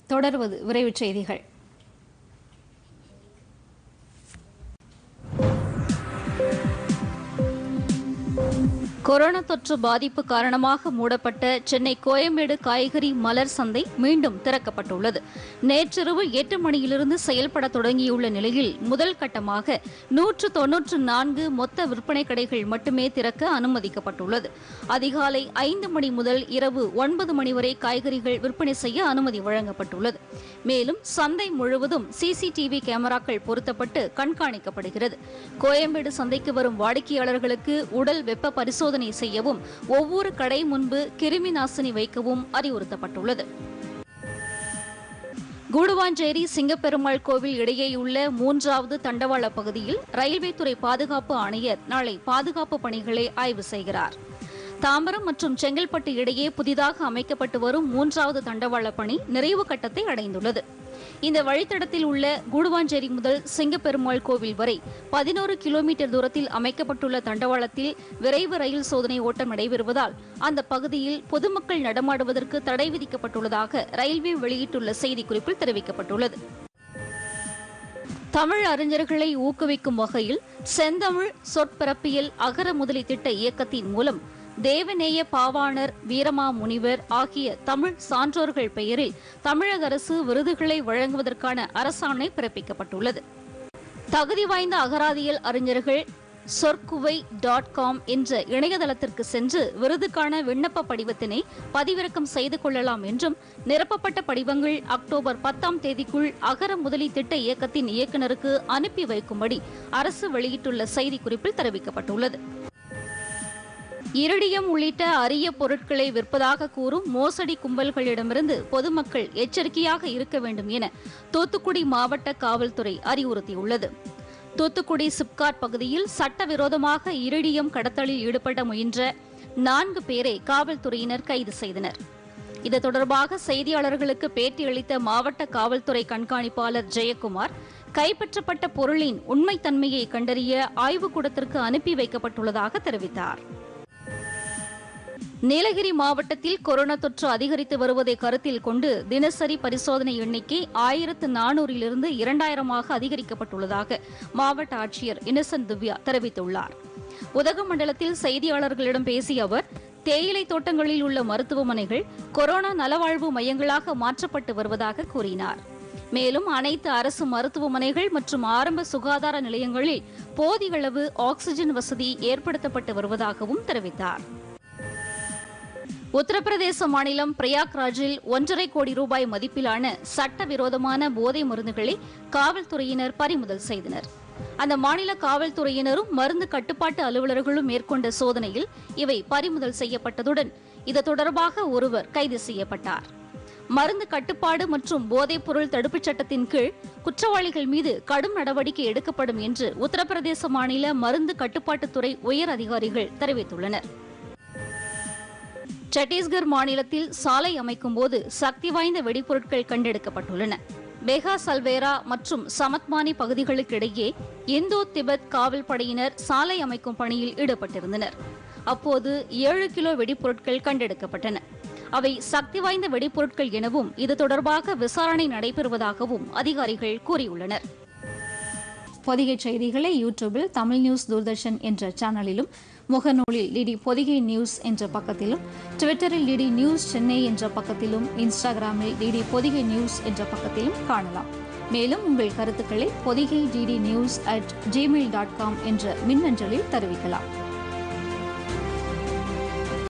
தொடர்வது விரைவுச் செய்திகள் கொரோனா தொற்று பாதிப்பு காரணமாக மூடப்பட்ட சென்னை கோயம்பேடு காய்கறி மலர் சந்தை மீண்டும் திறக்கப்பட்டுள்ளது நேற்றிரவு எட்டு மணியிலிருந்து செயல்பட தொடங்கியுள்ள நிலையில் முதல் கட்டமாக நூற்று தொன்னூற்று நான்கு மொத்த விற்பனை கடைகள் மட்டுமே திறக்க அனுமதிக்கப்பட்டுள்ளது அதிகாலை ஐந்து மணி முதல் இரவு ஒன்பது மணி வரை காய்கறிகள் விற்பனை செய்ய அனுமதி வழங்கப்பட்டுள்ளது மேலும் சந்தை முழுவதும் சிசிடிவி கேமராக்கள் பொருத்தப்பட்டு கண்காணிக்கப்படுகிறது கோயம்பேடு சந்தைக்கு வரும் வாடிக்கையாளர்களுக்கு உடல் வெப்ப பரிசோதனை செய்யவும் ஒவ்வொரு கடை முன்பு கிருமி நாசினி வைக்கவும் அறிவுறுத்தப்பட்டுள்ளது கூடுவாஞ்சேரி சிங்கப்பெருமாள் கோவில் இடையேயுள்ள மூன்றாவது தண்டவாள பகுதியில் ரயில்வே துறை பாதுகாப்பு ஆணையர் நாளை பாதுகாப்பு பணிகளை ஆய்வு செய்கிறார் தாம்பரம் மற்றும் செங்கல்பட்டு இடையே புதிதாக அமைக்கப்பட்டு வரும் மூன்றாவது தண்டவாள பணி நிறைவு கட்டத்தை அடைந்துள்ளது இந்த வழித்தடத்தில் உள்ள கூடுவாஞ்சேரி முதல் சிங்கப்பெருமாள் கோவில் வரை பதினோரு கிலோமீட்டர் தூரத்தில் அமைக்கப்பட்டுள்ள தண்டவாளத்தில் விரைவு ரயில் சோதனை ஓட்டம் நடைபெறுவதால் அந்த பகுதியில் பொதுமக்கள் நடமாடுவதற்கு தடை விதிக்கப்பட்டுள்ளதாக ரயில்வே வெளியிட்டுள்ள செய்திக்குறிப்பில் தெரிவிக்கப்பட்டுள்ளது தமிழ் அறிஞர்களை ஊக்குவிக்கும் வகையில் செந்தமிழ் சொற்பிறப்பியல் அகர முதலி திட்ட இயக்கத்தின் மூலம் தேவநேய பாவாணர் வீரமா முனிவர் ஆகிய தமிழ் சான்றோர்கள் பெயரில் தமிழக அரசு விருதுகளை வழங்குவதற்கான அரசாணை பிறப்பிக்கப்பட்டுள்ளது தகுதி வாய்ந்த அகராதியல் அறிஞர்கள் சொற்குவை டாட் காம் என்ற இணையதளத்திற்கு சென்று விருதுக்கான விண்ணப்ப படிவத்தினை பதிவிறக்கம் செய்து கொள்ளலாம் என்றும் நிரப்பப்பட்ட படிவங்கள் அக்டோபர் பத்தாம் தேதிக்குள் அகர முதலி திட்ட இயக்கத்தின் இயக்குநருக்கு அனுப்பி வைக்கும்படி அரசு வெளியிட்டுள்ள செய்திக்குறிப்பில் தெரிவிக்கப்பட்டுள்ளது இரிடியம் உள்ளிட்ட அரிய பொருட்களை விற்பதாக கூறும் மோசடி கும்பல்களிடமிருந்து பொதுமக்கள் எச்சரிக்கையாக இருக்க வேண்டும் என தூத்துக்குடி மாவட்ட காவல்துறை அறிவுறுத்தியுள்ளது தூத்துக்குடி சிப்காட் பகுதியில் சட்டவிரோதமாக இரிடியம் கடத்தலில் ஈடுபட முயன்ற நான்கு பேரை காவல்துறையினர் கைது செய்தனர் இது தொடர்பாக செய்தியாளர்களுக்கு பேட்டியளித்த மாவட்ட காவல்துறை கண்காணிப்பாளர் ஜெயக்குமார் கைப்பற்றப்பட்ட பொருளின் உண்மைத்தன்மையை கண்டறிய ஆய்வுக்கூடத்திற்கு அனுப்பி வைக்கப்பட்டுள்ளதாக தெரிவித்தார் நீலகிரி மாவட்டத்தில் கொரோனா தொற்று அதிகரித்து வருவதை கருத்தில் கொண்டு தினசரி பரிசோதனை எண்ணிக்கை ஆயிரத்து நானூறிலிருந்து இரண்டாயிரமாக அதிகரிக்கப்பட்டுள்ளதாக மாவட்ட ஆட்சியர் இன்னசென்ட் திவ்யா தெரிவித்துள்ளார் உதகமண்டலத்தில் செய்தியாளர்களிடம் பேசிய அவர் தேயிலை தோட்டங்களில் உள்ள மருத்துவமனைகள் கொரோனா நலவாழ்வு மையங்களாக மாற்றப்பட்டு வருவதாக கூறினார் மேலும் அனைத்து அரசு மருத்துவமனைகள் மற்றும் ஆரம்ப சுகாதார நிலையங்களில் போதிய அளவு ஆக்ஸிஜன் வசதி ஏற்படுத்தப்பட்டு வருவதாகவும் தெரிவித்தார் உத்தரப்பிரதேச மாநிலம் பிரயாக்ராஜில் ஒன்றரை கோடி ரூபாய் மதிப்பிலான சட்டவிரோதமான போதை மருந்துகளை காவல்துறையினர் பறிமுதல் செய்தனர் அந்த மாநில காவல்துறையினரும் மருந்து கட்டுப்பாட்டு அலுவலர்களும் மேற்கொண்ட சோதனையில் இவை பறிமுதல் செய்யப்பட்டதுடன் இது தொடர்பாக ஒருவர் கைது செய்யப்பட்டார் மருந்து கட்டுப்பாடு மற்றும் போதைப்பொருள் தடுப்புச் சட்டத்தின் கீழ் குற்றவாளிகள் மீது கடும் நடவடிக்கை எடுக்கப்படும் என்று உத்தரப்பிரதேச மாநில மருந்து கட்டுப்பாட்டுத்துறை உயர் அதிகாரிகள் தெரிவித்துள்ளனர் சத்தீஸ்கர் மாநிலத்தில் சாலை அமைக்கும் போது சக்தி வாய்ந்த வெடிப்பொருட்கள் கண்டெடுக்கப்பட்டுள்ளன பெகா சல்வேரா மற்றும் சமத்மானி பகுதிகளுக்கு இடையே இந்தோ திபெத் காவல் படையினர் சாலை அமைக்கும் பணியில் ஈடுபட்டிருந்தனர் அப்போது ஏழு கிலோ வெடிப்பொருட்கள் கண்டெடுக்கப்பட்டன அவை சக்தி வாய்ந்த வெடிப்பொருட்கள் எனவும் இது தொடர்பாக விசாரணை நடைபெறுவதாகவும் அதிகாரிகள் கூறியுள்ளனர் பொதிகை செய்திகளை யூடியூபில் தமிழ் நியூஸ் தூர்தர்ஷன் என்ற சேனலிலும் முகநூலில் டிடி பொதிகை நியூஸ் என்ற பக்கத்திலும் ட்விட்டரில் டிடி நியூஸ் சென்னை என்ற பக்கத்திலும் இன்ஸ்டாகிராமில் டிடி பொதிகை நியூஸ் என்ற பக்கத்திலும் காணலாம் மேலும் உங்கள் கருத்துக்களை Podhigai DD news at Gmail dot com என்ற மின்னஞ்சலில் தெரிவிக்கலாம்